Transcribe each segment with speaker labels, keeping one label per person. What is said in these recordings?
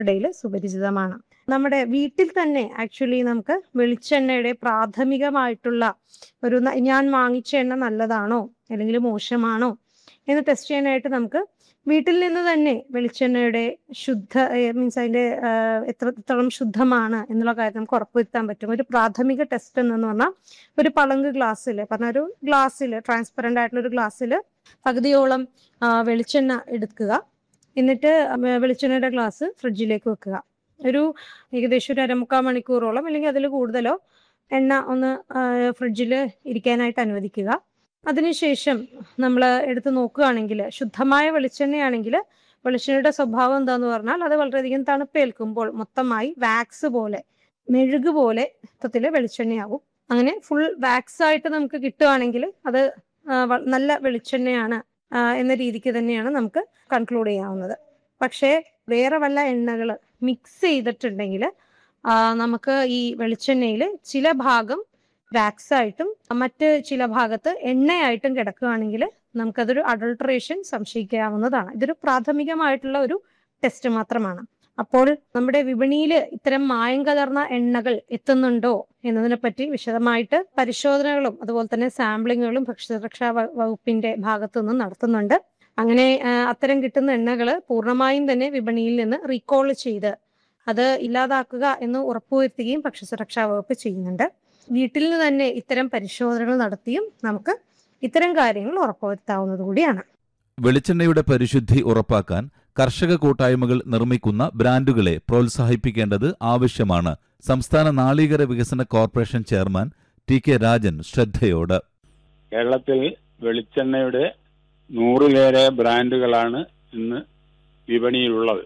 Speaker 1: ഇടയിൽ സുപരിചിതമാണ് നമ്മുടെ വീട്ടിൽ തന്നെ ആക്ച്വലി നമുക്ക് വെളിച്ചെണ്ണയുടെ പ്രാഥമികമായിട്ടുള്ള ഒരു ന- ഞാൻ വാങ്ങിച്ച എണ്ണ നല്ലതാണോ അല്ലെങ്കിൽ മോശമാണോ എന്ന് ടെസ്റ്റ് ചെയ്യാനായിട്ട് നമുക്ക് വീട്ടിൽ നിന്ന് തന്നെ വെളിച്ചെണ്ണയുടെ ശുദ്ധ മീൻസ് അതിന്റെ ആ, എത്രത്തോളം ശുദ്ധമാണ് എന്നുള്ള കാര്യം നമുക്ക് ഉറപ്പുവരുത്താൻ പറ്റും ഒരു പ്രാഥമിക ടെസ്റ്റ് എന്ന് പറഞ്ഞാൽ ഒരു പളങ്ക് ഗ്ലാസ്സിൽ പറഞ്ഞ ഒരു ഗ്ലാസ്സിൽ ട്രാൻസ്പെറന്റ് ആയിട്ടുള്ള ഒരു ഗ്ലാസ്സിൽ പകുതിയോളം ആ, വെളിച്ചെണ്ണ എടുക്കുക എന്നിട്ട് വെ- വെളിച്ചെണ്ണയുടെ ഗ്ലാസ് ഫ്രിഡ്ജിലേക്ക് വെക്കുക ഒരു ഏകദേശം ഒരു അരമുക്കാൽ മണിക്കൂറോളം അല്ലെങ്കിൽ അതിൽ കൂടുതലോ എണ്ണ ഒന്ന് ഫ്രിഡ്ജിൽ ഇരിക്കാനായിട്ട് അനുവദിക്കുക അതിനുശേഷം നമ്മൾ എടുത്ത് നോക്കുകയാണെങ്കിൽ ശുദ്ധമായ വെളിച്ചെണ്ണയാണെങ്കിൽ വെളിച്ചെണ്ണയുടെ സ്വഭാവം എന്താന്ന് പറഞ്ഞാൽ അത് വളരെയധികം തണുപ്പേൽക്കുമ്പോൾ മൊത്തമായി വാക്സ് പോലെ മെഴുക് പോലെ മൊത്തത്തിൽ വെളിച്ചെണ്ണയാവും അങ്ങനെ ഫുൾ വാക്സ് ആയിട്ട് നമുക്ക് കിട്ടുകയാണെങ്കിൽ അത് ആ, വ- നല്ല വെളിച്ചെണ്ണയാണ് ആ, എന്ന രീതിക്ക് തന്നെയാണ് നമുക്ക് കൺക്ലൂഡ് ചെയ്യാവുന്നത് പക്ഷേ വേറെ വല്ല എണ്ണകൾ മിക്സ് ചെയ്തിട്ടുണ്ടെങ്കിൽ നമുക്ക് ഈ വെളിച്ചെണ്ണയിൽ ചില ഭാഗം വാക്സ് ആയിട്ടും മറ്റ് ചില ഭാഗത്ത് എണ്ണയായിട്ടും കിടക്കുകയാണെങ്കിൽ നമുക്കതൊരു അഡൾട്രേഷൻ സംശയിക്കാവുന്നതാണ് ഇതൊരു പ്രാഥമികമായിട്ടുള്ള ഒരു ടെസ്റ്റ് മാത്രമാണ് അപ്പോൾ നമ്മുടെ വിപണിയിൽ ഇത്തരം മായം കലർന്ന എണ്ണകൾ എത്തുന്നുണ്ടോ എന്നതിനെ പറ്റി വിശദമായിട്ട് പരിശോധനകളും അതുപോലെ തന്നെ സാമ്പിളിങ്ങുകളും ഭക്ഷ്യസുരക്ഷാ വ- വകുപ്പിന്റെ ഭാഗത്തു നിന്നും നടത്തുന്നുണ്ട് അങ്ങനെ ആ, അത്തരം കിട്ടുന്ന എണ്ണകൾ പൂർണ്ണമായും തന്നെ വിപണിയിൽ നിന്ന് റീകോൾ ചെയ്ത് അത് ഇല്ലാതാക്കുക എന്ന് ഉറപ്പുവരുത്തുകയും ഭക്ഷ്യസുരക്ഷാ വകുപ്പ് ചെയ്യുന്നുണ്ട് വീട്ടിൽ നിന്ന് തന്നെ ഇത്തരം പരിശോധനകൾ നടത്തിയും നമുക്ക് ഇത്തരം കാര്യങ്ങൾ ഉറപ്പുവരുത്താവുന്നത് കൂടിയാണ്
Speaker 2: വെളിച്ചെണ്ണയുടെ പരിശുദ്ധി ഉറപ്പാക്കാൻ കർഷക കൂട്ടായ്മകൾ നിർമ്മിക്കുന്ന ബ്രാൻഡുകളെ പ്രോത്സാഹിപ്പിക്കേണ്ടത് ആവശ്യമാണ് സംസ്ഥാന നാളികേര വികസന corporation chairman T K Rajan ശ്രദ്ധയോട്
Speaker 3: കേരളത്തിൽ വെളിച്ചെണ്ണയുടെ നൂറിലേറെ ബ്രാൻഡുകളാണ് ഇന്ന് വിപണിയിലുള്ളത്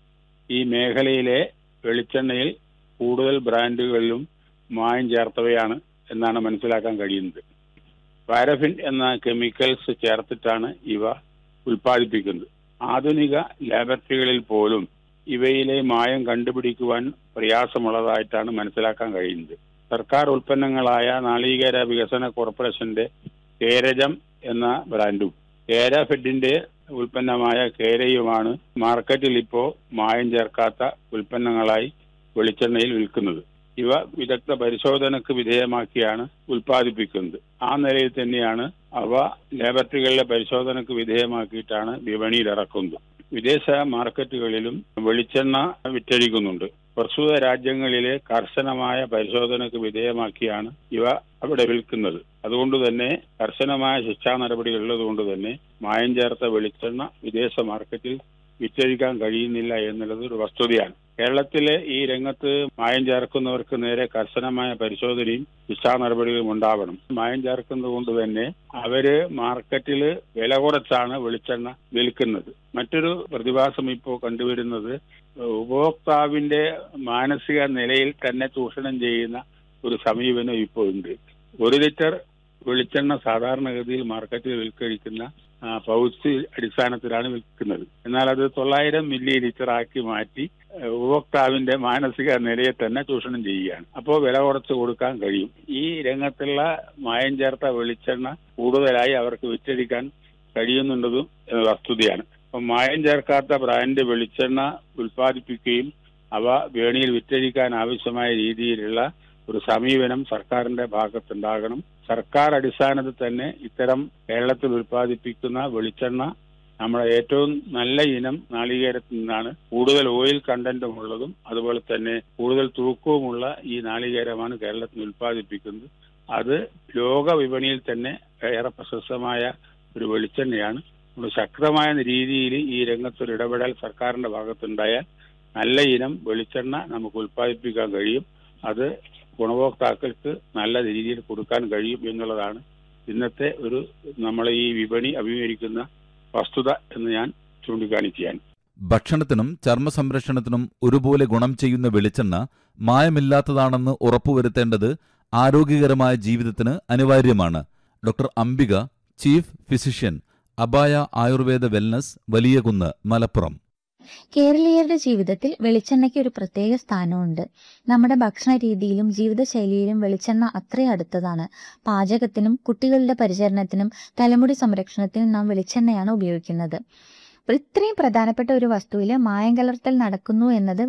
Speaker 3: ഈ മേഖലയിലെ വെളിച്ചെണ്ണയിൽ കൂടുതൽ ബ്രാൻഡുകളിലും മായം ചേർത്തവയാണ് എന്നാണ് മനസ്സിലാക്കാൻ കഴിയുന്നത് പാരഫിൻ എന്ന കെമിക്കൽസ് ചേർത്തിട്ടാണ് ഇവ ഉൽപ്പാദിപ്പിക്കുന്നത് ആധുനിക ലാബറട്ടറികളിൽ പോലും ഇവയിലെ മായം കണ്ടുപിടിക്കുവാൻ പ്രയാസമുള്ളതായിട്ടാണ് മനസ്സിലാക്കാൻ കഴിയുന്നത് സർക്കാർ ഉൽപ്പന്നങ്ങളായ നാളികേര വികസന കോർപ്പറേഷന്റെ കേരജം എന്ന ബ്രാൻഡും കേര ഫെഡിന്റെ ഉൽപ്പന്നമായ കേരയുമാണ് മാർക്കറ്റിൽ ഇപ്പോൾ മായം ചേർക്കാത്ത ഉൽപ്പന്നങ്ങളായി വെളിച്ചെണ്ണയിൽ വിൽക്കുന്നത് ഇവ വിദഗ്ധ പരിശോധനക്ക് വിധേയമാക്കിയാണ് ഉൽപ്പാദിപ്പിക്കുന്നത് ആ നിലയിൽ തന്നെയാണ് അവ ലാബറട്ടറികളിലെ പരിശോധനക്ക് വിധേയമാക്കിയിട്ടാണ് വിപണിയിൽ ഇറക്കുന്നത് വിദേശ മാർക്കറ്റുകളിലും വെളിച്ചെണ്ണ വിറ്റഴിക്കുന്നുണ്ട് പ്രസ്തുത രാജ്യങ്ങളിലെ കർശനമായ പരിശോധനക്ക് വിധേയമാക്കിയാണ് ഇവ അവിടെ വിൽക്കുന്നത് അതുകൊണ്ട് തന്നെ കർശനമായ ശിക്ഷാ നടപടികൾ ഉള്ളതുകൊണ്ട് തന്നെ മായം ചേർത്ത വെളിച്ചെണ്ണ വിദേശ മാർക്കറ്റിൽ വിറ്റഴിക്കാൻ കഴിയുന്നില്ല എന്നുള്ളത് ഒരു വസ്തുതയാണ് കേരളത്തിലെ ഈ രംഗത്ത് മായം ചേർക്കുന്നവർക്ക് നേരെ കർശനമായ പരിശോധനയും ശിക്ഷാ നടപടികളും ഉണ്ടാവണം മായം ചേർക്കുന്നത് കൊണ്ട് തന്നെ അവര് മാർക്കറ്റിൽ വില കുറച്ചാണ് വെളിച്ചെണ്ണ വിൽക്കുന്നത് മറ്റൊരു പ്രതിഭാസം ഇപ്പോൾ കണ്ടുവരുന്നത് ഉപഭോക്താവിന്റെ മാനസിക നിലയിൽ തന്നെ ചൂഷണം ചെയ്യുന്ന ഒരു സമീപനം ഇപ്പോൾ ഉണ്ട് ഒരു ലിറ്റർ വെളിച്ചെണ്ണ സാധാരണഗതിയിൽ മാർക്കറ്റിൽ വിൽക്കഴിക്കുന്ന ആ, പൗച്ച് അടിസ്ഥാനത്തിലാണ് വിൽക്കുന്നത് എന്നാൽ അത് തൊള്ളായിരം മില്ലി ലിറ്റർ ആക്കി മാറ്റി ആ, ഉപഭോക്താവിന്റെ മാനസിക നിലയെ തന്നെ ചൂഷണം ചെയ്യുകയാണ് അപ്പോൾ വില കുറച്ച് കൊടുക്കാൻ കഴിയും ഈ രംഗത്തുള്ള മായം ചേർത്ത വെളിച്ചെണ്ണ കൂടുതലായി അവർക്ക് വിറ്റഴിക്കാൻ കഴിയുന്നുണ്ടതും എന്ന വസ്തുതയാണ് അപ്പം മായം ചേർക്കാത്ത ബ്രാൻഡ് വെളിച്ചെണ്ണ ഉൽപ്പാദിപ്പിക്കുകയും അവ വേണിയിൽ വിറ്റഴിക്കാൻ ആവശ്യമായ രീതിയിലുള്ള ഒരു സമീപനം സർക്കാരിന്റെ ഭാഗത്തുണ്ടാകണം സർക്കാർ അടിസ്ഥാനത്തിൽ തന്നെ ഇത്തരം കേരളത്തിൽ ഉൽപ്പാദിപ്പിക്കുന്ന വെളിച്ചെണ്ണ നമ്മുടെ ഏറ്റവും നല്ല ഇനം നാളികേരത്തിൽ നിന്നാണ് കൂടുതൽ ഓയിൽ കണ്ടന്റും ഉള്ളതും അതുപോലെ തന്നെ കൂടുതൽ തൂക്കവുമുള്ള ഈ നാളികേരമാണ് കേരളത്തിൽ ഉൽപ്പാദിപ്പിക്കുന്നത് അത് ലോക വിപണിയിൽ തന്നെ ഏറെ പ്രശസ്തമായ ഒരു വെളിച്ചെണ്ണയാണ് നമ്മൾ ശക്തമായ രീതിയിൽ ഈ രംഗത്തൊരു ഇടപെടൽ സർക്കാരിന്റെ ഭാഗത്തുണ്ടായാൽ നല്ല ഇനം വെളിച്ചെണ്ണ നമുക്ക് ഉൽപ്പാദിപ്പിക്കാൻ കഴിയും അത് ഗുണഭോക്താക്കൾക്ക് നല്ല രീതിയിൽ കൊടുക്കാൻ കഴിയും എന്നുള്ളതാണ് ഇന്നത്തെ ഒരു നമ്മളെ ഈ വിപണി അഭിമുഖീകരിക്കുന്ന വസ്തുത എന്ന് ഞാൻ ചൂണ്ടിക്കാണിക്കുകയാണ്
Speaker 2: ഭക്ഷണത്തിനും ചർമ്മ സംരക്ഷണത്തിനും ഒരുപോലെ ഗുണം ചെയ്യുന്ന വെളിച്ചെണ്ണ മായമില്ലാത്തതാണെന്ന് ഉറപ്പുവരുത്തേണ്ടത് ആരോഗ്യകരമായ ജീവിതത്തിന് അനിവാര്യമാണ് doctor Ambika chief physician Abaya Ayurveda wellness Valiyakunnu Malappuram
Speaker 4: കേരളീയരുടെ ജീവിതത്തിൽ വെളിച്ചെണ്ണയ്ക്ക് ഒരു പ്രത്യേക സ്ഥാനമുണ്ട് നമ്മുടെ ഭക്ഷണ രീതിയിലും ജീവിതശൈലിയിലും വെളിച്ചെണ്ണ അത്രേ അടുത്തതാണ് പാചകത്തിനും കുട്ടികളുടെ പരിചരണത്തിനും തലമുടി സംരക്ഷണത്തിനും നാം വെളിച്ചെണ്ണയാണ് ഉപയോഗിക്കുന്നത് ഇത്രയും പ്രധാനപ്പെട്ട ഒരു വസ്തുവിൽ മായം കലർത്തൽ നടക്കുന്നു എന്നത്